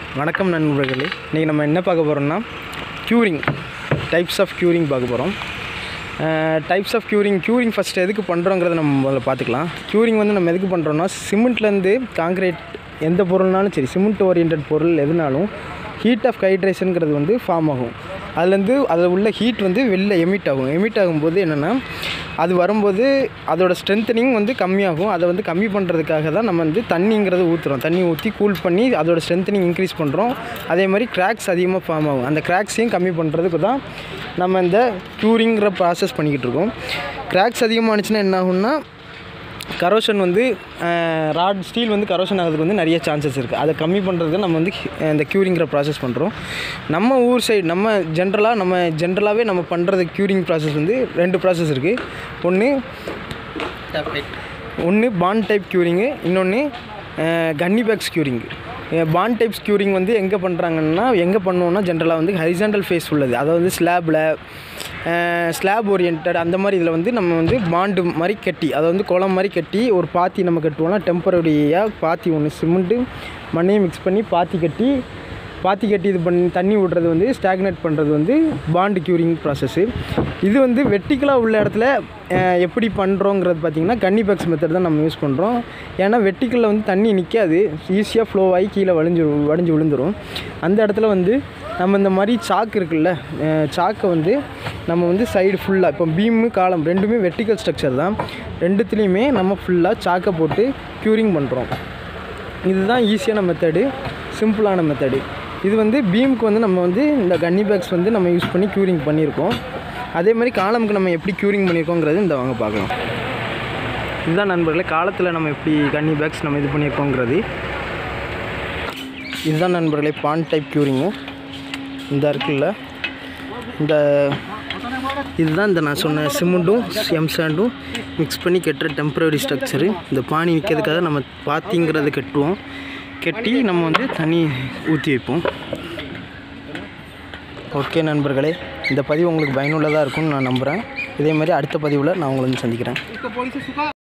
வணக்கம் நண்பர்களே இன்றைக்கி நம்ம என்ன பார்க்க போகிறோம்னா க்யூரிங் டைப்ஸ் ஆஃப் க்யூரிங் பார்க்க போகிறோம் types of curing curing first எதுக்கு பண்ணுறோங்கிறத நம்ம முதல்ல பார்த்துக்கலாம் க்யூரிங் வந்து நம்ம எதுக்கு பண்ணுறோம்னா சிமெண்ட்லேருந்து காங்கிரீட் எந்த பொருள்னாலும் சரி சிமெண்ட் ஓரியன்ட் பொருள் எதுனாலும் ஹீட் ஆஃப் ஹைட்ரேஷனுங்கிறது வந்து ஃபார்ம் ஆகும் அதுலேருந்து அதில் உள்ள ஹீட் வந்து வெளில எமிட் ஆகும் எமிட் ஆகும்போது என்னென்னா அது வரும்போது அதோட ஸ்ட்ரென்த்தனிங் வந்து கம்மியாகும் அதை வந்து கம்மி பண்ணுறதுக்காக தான் நம்ம வந்து தண்ணிங்கிறது ஊற்றுறோம் தண்ணி ஊற்றி கூல் பண்ணி அதோட ஸ்ட்ரென்த்தனிங் இன்க்ரீஸ் பண்ணுறோம் அதே மாதிரி கிராக்ஸ் அதிகமாக ஃபார்ம் ஆகும் அந்த கிராக்ஸையும் கம்மி பண்ணுறதுக்கு தான் நம்ம இந்த க்யூரிங்கிற ப்ராசஸ் பண்ணிக்கிட்டு இருக்கோம் கிராக்ஸ் அதிகமானுச்சுன்னா என்ன ஆகும்னா கரோஷன் வந்து ராட் ஸ்டீல் வந்து கரோஷன் ஆகிறதுக்கு வந்து நிறைய சான்சஸ் இருக்குது அதை கம்மி பண்ணுறதுக்கு நம்ம வந்து அஹ், இந்த க்யூரிங்கிற ப்ராசஸ் பண்ணுறோம் நம்ம ஊர் சைடு நம்ம ஜென்ரலாக நம்ம ஜென்ரலாகவே நம்ம பண்ணுறது க்யூரிங் ப்ராசஸ் வந்து ரெண்டு ப்ராசஸ் இருக்குது ஒன்று ஒன்று பாண்ட் டைப் க்யூரிங்கு இன்னொன்று gunny bags curing pond types curing வந்து எங்கே பண்ணுறாங்கன்னா எங்கே பண்ணுவோம்னா ஜென்ரலாக வந்து ஹரிசாண்டல் ஃபேஸ் உள்ளது அதாவது வந்து ஸ்லாபில் ஸ்லாப் ஓரியன்ட் அந்த மாதிரி இதில் வந்து நம்ம வந்து பாண்டு மாதிரி கட்டி அதை வந்து குளம் மாதிரி கட்டி ஒரு பாத்தி நம்ம கட்டுவோம்னா டெம்பரரியாக பாத்தி ஒன்று சிமெண்ட்டு மண்ணையும் மிக்ஸ் பண்ணி பாத்தி கட்டி பாத்தி கட்டி இது பண்ணி தண்ணி விடுறது வந்து ஸ்டாக்னேட் பண்ணுறது வந்து பாண்டு க்யூரிங் ப்ராசஸ்ஸு இது வந்து வெட்டிக்கலாக உள்ள இடத்துல அஹ், எப்படி பண்ணுறோங்கிறது பார்த்திங்கன்னா கன்னி பேக்ஸ் மெத்தட் தான் நம்ம யூஸ் பண்ணுறோம் ஏன்னா வெட்டிக்கலில் வந்து தண்ணி நிற்காது ஈஸியாக ஃப்ளோ ஆகி கீழே வழிஞ்சு வடிஞ்சு விழுந்துரும் அந்த இடத்துல வந்து நம்ம இந்த மாதிரி சாக்கு இருக்குல்ல அஹ், சாக்கை வந்து நம்ம வந்து சைடு ஃபுல்லாக இப்போ பீமு காலம் ரெண்டுமே வெர்டிக்கல் ஸ்ட்ரக்சர் தான் ரெண்டுத்துலேயுமே நம்ம ஃபுல்லாக சாக்கை போட்டு க்யூரிங் பண்ணுறோம் இதுதான் ஈஸியான மெத்தடு சிம்பிளான மெத்தடு இது வந்து பீமுக்கு வந்து நம்ம வந்து இந்த கன்னி பேக்ஸ் வந்து நம்ம யூஸ் பண்ணி க்யூரிங் பண்ணியிருக்கோம் அதே மாதிரி காலமுக்கு நம்ம எப்படி க்யூரிங் பண்ணியிருக்கோங்கிறது இந்த வாங்க பார்க்கலாம் இதுதான் நண்பர்களே காலத்தில் நம்ம எப்படி கன்னி பேக்ஸ் நம்ம இது பண்ணியிருக்கோங்கிறது இதுதான் நண்பர்களே பான் டைப் க்யூரிங்கு இந்த இருக்குல்ல இந்த இதுதான் இந்த நான் சொன்ன சிமெண்ட்டும் எம் சாண்டும் மிக்ஸ் பண்ணி கட்டுற டெம்பரரி ஸ்ட்ரக்சரு இந்த பானி நிற்கிறதுக்காக நம்ம பாத்திங்கிறத கட்டுவோம் கட்டி நம்ம வந்து தண்ணி ஊற்றி வைப்போம் ஓகே நண்பர்களே இந்த பதிவு உங்களுக்கு பயனுள்ளதாக இருக்கும்னு நான் நம்புகிறேன் இதே மாதிரி அடுத்த பதிவில் நான் உங்களை வந்து சந்திக்கிறேன்